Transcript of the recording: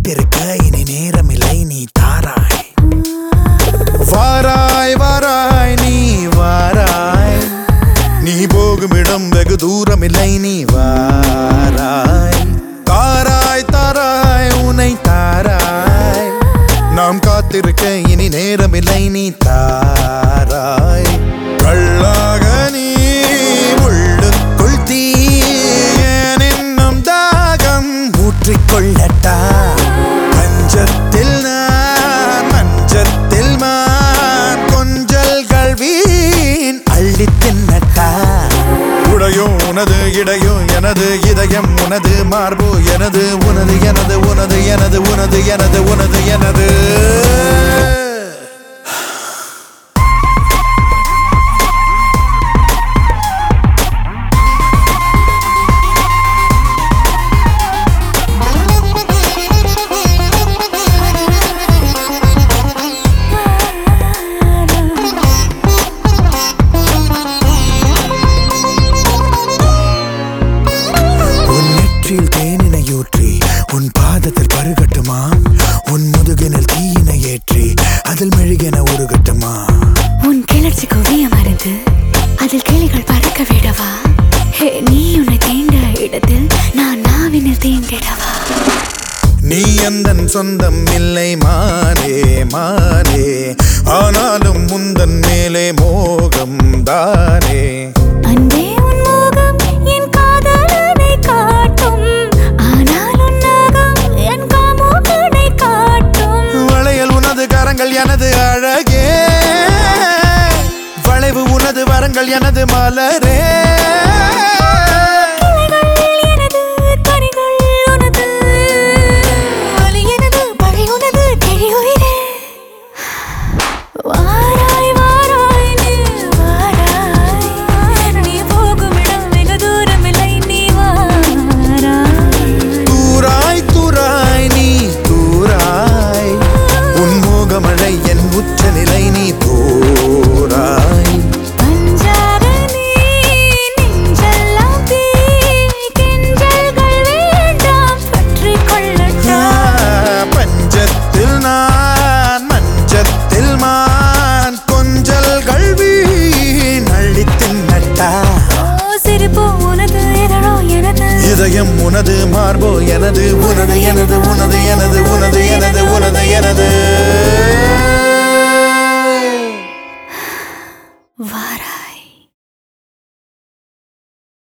காத்திருக்க இனி நேரமில்லை நீ தாராய் வாராய் வாராய் நீ வாராய் நீ போகும் இடம் வெகு தூரமில்லை நீ வாராய் தாராய் தாராய் உனை தாராய் நாம் காத்திருக்க இனி நேரமில்லை நீ தாராய் கள்ளாக நீ உள்ளுக்குள் தீ ஏன் இன்னும் தாகம் ஊற்றிக்கொள்ளட்டா பஞ்சத்தில் நான் மஞ்சத்தில் மான் கொஞ்சல்கள் வீண் அள்ளி தின்னட்டா உடையும் உனது இடையும் எனது இதயம் உனது மார்பு எனது உனது எனது உனது எனது உனது எனது உனது எனது உன் நெற்றில் தேனினையூற்றி உன் பாதத்தில் பருகட்டுமா உன் முதுகினில் தீயினை ஏற்றி அதில் மெழுகென உருகட்டுமா உன் கிளர்ச்சி குவிய மருந்து அதில் கிளிகள் பறக்க விடவா ஹே நீ உன்னை தீண்ட இடத்தில் நான் நாவினில் தீண்டிடவா நீ எந்தன் சொந்தம் இல்லை மானே மானே ஆனாலும் முந்தன் மேலே மோகம் தானே அன்பே உன் மோகம் என் காதலனை காட்டும் ஆனால் உன் நாகம் என் காமுகனை காட்டும் வளையல் உனது கரங்கள் எனது அழகே வளைவு உனது வரங்கள் எனது மலரே கிளைகள் எனது கனிகள் உனது ஒலி எனது பழி உனது கிழியுயிரே வாராய் வாராய் நீ வாராய் நீ போகும் இடம் வெகு தூரமில்லை நீ வாராய் தூராய் தூராய் நீ தூராய் உன் மோகமழை என் உச்ச நிலை நீ தூராய் பஞ்சார நீ நெஞ்செல்லாம் தீ கிஞ்சல்கள் வேண்டாம் பற்றிக் கொள்ளட்டா பஞ்சத்தில் நான் மஞ்சத்தில் மான் கொஞ்சல்கள் வீண் அள்ளி தின்னட்டா ஓ சிரிப்பு உனது இதழோ எனது இதயம் உனது மார்போ எனது உனது எனது உனது எனது உனது எனது உனது எனது